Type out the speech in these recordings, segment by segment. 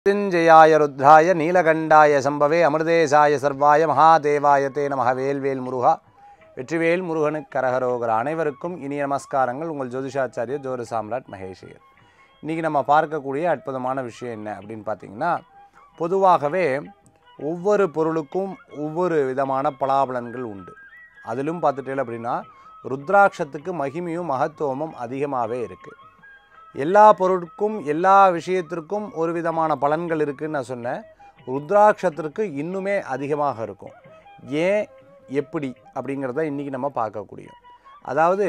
மிருத்யுஞ்சயாய ருத்ராய நீலகண்டாய சம்பவே அமிர்தேசாய சர்வாய மகாதேவாய தே நமக வேல்வேல் முருகா வெற்றிவேல் முருகனுக்கு கரகரோகர அனைவருக்கும் இனிய நமஸ்காரங்கள் உங்கள் ஜோதிஷாச்சாரியர் ஜோதி சாம்ராட் மகேஷியர் இன்றைக்கி நம்ம பார்க்கக்கூடிய அற்புதமான விஷயம் என்ன அப்படின்னு பார்த்தீங்கன்னா பொதுவாகவே ஒவ்வொரு பொருளுக்கும் ஒவ்வொரு விதமான பலாபலன்கள் உண்டு அதிலும் பார்த்துட்டே அப்படின்னா ருத்ராட்சத்துக்கு மகிமையும் மகத்துவமும் அதிகமாகவே இருக்குது எல்லா பொருட்கும் எல்லா விஷயத்திற்கும் ஒரு விதமான பலன்கள் இருக்குன்னு நான் சொன்னேன் ருத்ராட்சத்திற்கு இன்னுமே அதிகமாக இருக்கும் ஏன் எப்படி அப்படிங்கிறத இன்றைக்கி நம்ம பார்க்கக்கூடிய அதாவது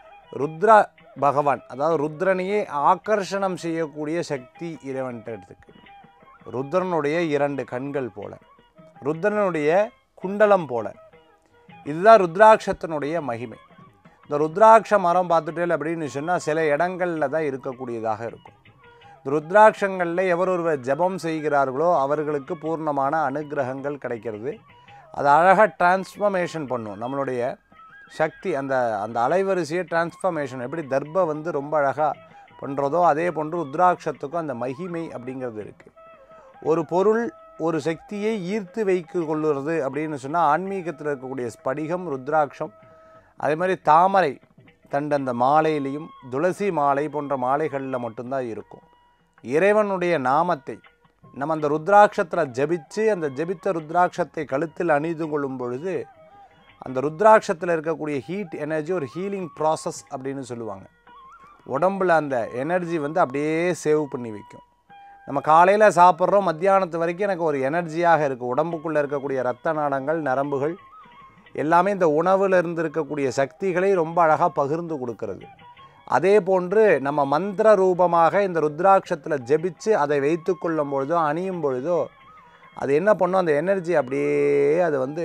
ருத்ரா பகவான் அதாவது ருத்ரனையே ஆக்கர்ஷணம் செய்யக்கூடிய சக்தி இறைவன்கிட்ட இருக்கு ருத்ரனுடைய இரண்டு கண்கள் போல ருத்ரனுடைய குண்டலம் போல இதுதான் ருத்ராட்சத்தினுடைய மகிமை இந்த ருத்ராட்ச மரம் பார்த்துட்டே அப்படின்னு சொன்னால் சில இடங்களில் தான் இருக்கக்கூடியதாக இருக்கும் இந்த ருத்ராட்சங்களில் எவர் ஒருவர் ஜெபம் செய்கிறார்களோ அவர்களுக்கு பூர்ணமான அனுகிரகங்கள் கிடைக்கிறது அது அழகாக டிரான்ஸ்ஃபர்மேஷன் பண்ணும் நம்மளுடைய சக்தி அந்த அந்த அலைவரிசையை டிரான்ஸ்ஃபர்மேஷன் எப்படி தர்ப வந்து ரொம்ப அழகாக பண்ணுறதோ அதே போன்று ருத்ராட்சத்துக்கும் அந்த மகிமை அப்படிங்கிறது இருக்குது ஒரு பொருள் ஒரு சக்தியை ஈர்த்து வைத்து கொள்ளுறது அப்படின்னு சொன்னால் ஆன்மீகத்தில் இருக்கக்கூடிய ஸ்படிகம் ருத்ராட்சம் அதே மாதிரி தாமரை தண்டு அந்த மாலையிலையும் துளசி மாலை போன்ற மாலைகளில் மட்டும்தான் இருக்கும் இறைவனுடைய நாமத்தை நம்ம அந்த ருத்ராட்சத்தில் ஜபித்து அந்த ஜபித்த ருத்ராட்சத்தை கழுத்தில் அணிந்து கொள்ளும் பொழுது அந்த ருத்ராட்சத்தில் இருக்கக்கூடிய ஹீட் எனர்ஜி ஒரு ஹீலிங் ப்ராசஸ் அப்படின்னு சொல்லுவாங்க உடம்புல அந்த எனர்ஜி வந்து அப்படியே சேவ் பண்ணி வைக்கும் நம்ம காலையில் சாப்பிட்றோம் மத்தியானத்து வரைக்கும் எனக்கு ஒரு எனர்ஜியாக இருக்குது உடம்புக்குள்ளே இருக்கக்கூடிய ரத்த நாடங்கள் நரம்புகள் எல்லாமே இந்த உணவில் இருந்து இருக்கக்கூடிய சக்திகளை ரொம்ப அழகாக பகிர்ந்து கொடுக்கறது அதே போன்று நம்ம மந்திர ரூபமாக இந்த ருத்ராட்சத்தில் ஜெபிச்சு அதை வைத்து கொள்ளும் பொழுதோ அணியும் பொழுதோ அது என்ன பண்ணும் அந்த எனர்ஜி அப்படியே அது வந்து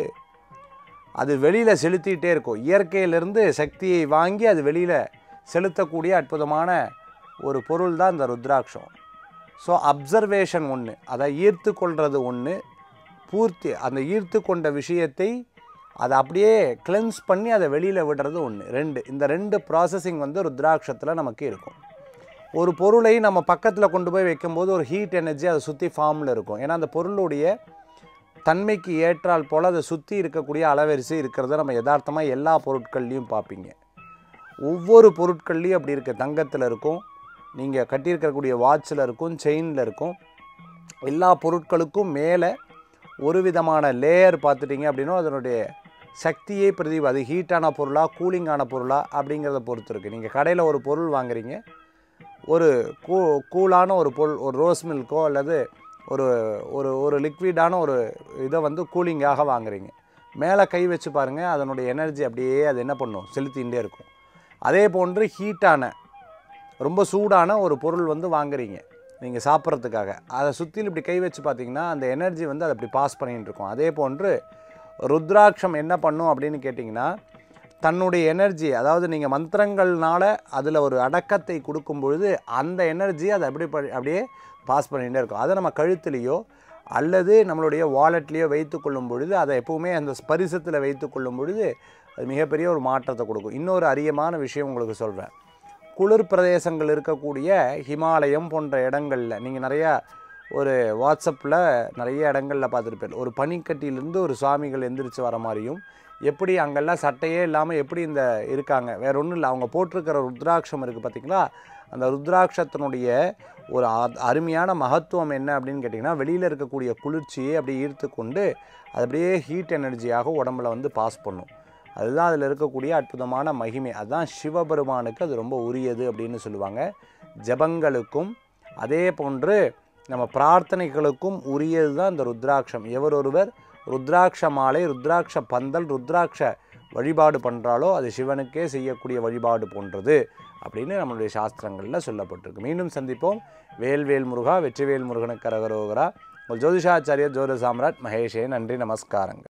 அது வெளியில் செலுத்திக்கிட்டே இருக்கும் இயற்கையிலிருந்து சக்தியை வாங்கி அது வெளியில் செலுத்தக்கூடிய அற்புதமான ஒரு பொருள் தான் இந்த ருத்ராட்சம் ஸோ அப்சர்வேஷன் ஒன்று அதை ஈர்த்து கொள்வது ஒன்று பூர்த்தி அந்த ஈர்த்து கொண்ட விஷயத்தை அதை அப்படியே கிளென்ஸ் பண்ணி அதை வெளியில் விடுறது ஒன்று ரெண்டு இந்த ரெண்டு ப்ராசஸிங் வந்து ருத்ராட்சத்தில் நமக்கு இருக்கும் ஒரு பொருளை நம்ம பக்கத்தில் கொண்டு போய் வைக்கும்போது ஒரு ஹீட் எனர்ஜி அதை சுற்றி ஃபார்மில் இருக்கும் ஏன்னா அந்த பொருளுடைய தன்மைக்கு ஏற்றால் போல் அதை சுற்றி இருக்கக்கூடிய அளவரிசை இருக்கிறத நம்ம யதார்த்தமாக எல்லா பொருட்கள்லையும் பார்ப்பீங்க ஒவ்வொரு பொருட்கள்லையும் அப்படி இருக்குது தங்கத்தில் இருக்கும் நீங்கள் கட்டியிருக்கக்கூடிய வாட்சில் இருக்கும் செயினில் இருக்கும் எல்லா பொருட்களுக்கும் மேலே ஒரு விதமான லேயர் பார்த்துட்டிங்க அப்படின்னா அதனுடைய சக்தியை பிரதி அது ஹீட்டான பொருளா கூலிங்கான பொருளா அப்படிங்கிறத பொறுத்து இருக்குது நீங்கள் கடையில் ஒரு பொருள் வாங்குறீங்க ஒரு கூ கூலான ஒரு பொருள் ஒரு ரோஸ் மில்க்கோ அல்லது ஒரு ஒரு ஒரு லிக்விடான ஒரு இதை வந்து கூலிங்காக வாங்குறீங்க மேலே கை வச்சு பாருங்கள் அதனுடைய எனர்ஜி அப்படியே அது என்ன பண்ணும் செலுத்திகிட்டே இருக்கும் அதே போன்று ஹீட்டான ரொம்ப சூடான ஒரு பொருள் வந்து வாங்குறீங்க நீங்கள் சாப்பிட்றதுக்காக அதை சுற்றிலும் இப்படி கை வச்சு பார்த்தீங்கன்னா அந்த எனர்ஜி வந்து அதை அப்படி பாஸ் பண்ணிகிட்டு இருக்கும் அதே போன்று ருத்ராட்சம் என்ன பண்ணும் அப்படின்னு கேட்டிங்கன்னா தன்னுடைய எனர்ஜி அதாவது நீங்கள் மந்திரங்கள்னால அதில் ஒரு அடக்கத்தை கொடுக்கும் பொழுது அந்த எனர்ஜி அதை அப்படி ப- அப்படியே பாஸ் பண்ணிகிட்டே இருக்கும் அதை நம்ம கழுத்துலேயோ அல்லது நம்மளுடைய வாலெட்லேயோ வைத்து கொள்ளும் பொழுது அதை எப்பவுமே அந்த ஸ்பரிசத்தில் வைத்து கொள்ளும் பொழுது அது மிகப்பெரிய ஒரு மாற்றத்தை கொடுக்கும் இன்னொரு அரியமான விஷயம் உங்களுக்கு சொல்கிறேன் குளிர் பிரதேசங்கள் இருக்கக்கூடிய ஹிமாலயம் போன்ற இடங்களில் நீங்கள் நிறையா ஒரு வாட்ஸ்அப்பில் நிறைய இடங்களில் பார்த்துருப்பேன் ஒரு பனிக்கட்டியிலேருந்து ஒரு சுவாமிகள் எந்திரிச்சு வர மாதிரியும் எப்படி அங்கெல்லாம் சட்டையே இல்லாமல் எப்படி இந்த இருக்காங்க வேற ஒன்றும் இல்லை அவங்க போட்டிருக்கிற ருத்ராட்சம் இருக்குது பார்த்தீங்களா அந்த ருத்ராட்சத்தினுடைய ஒரு அ- அருமையான மகத்துவம் என்ன அப்படின்னு கேட்டிங்கன்னா வெளியில் இருக்கக்கூடிய குளிர்ச்சியை அப்படியே ஈர்த்து கொண்டு அது அப்படியே ஹீட் எனர்ஜியாக உடம்புல வந்து பாஸ் பண்ணும் அதுதான் அதில் இருக்கக்கூடிய அற்புதமான மகிமை அதுதான் சிவபெருமானுக்கு அது ரொம்ப உரியது அப்படின்னு சொல்லுவாங்க ஜபங்களுக்கும் அதே போன்று நம்ம பிரார்த்தனைகளுக்கும் உரியது தான் இந்த ருத்ராட்சம் எவர் ஒருவர் ருத்ராட்ச மாலை ருத்ராட்ச பந்தல் ருத்ராட்ச வழிபாடு பண்ணுறாலோ அது சிவனுக்கே செய்யக்கூடிய வழிபாடு போன்றது அப்படின்னு நம்மளுடைய சாஸ்திரங்களில் சொல்லப்பட்டிருக்கு மீண்டும் சந்திப்போம் வேல்வேல் முருகா வெற்றிவேல் முருகனுக்கு கரகரோகரா உங்கள் ஜோதிஷாச்சாரியர் ஜோதி சாம்ராட் மகேஷே நன்றி நமஸ்காரங்கள்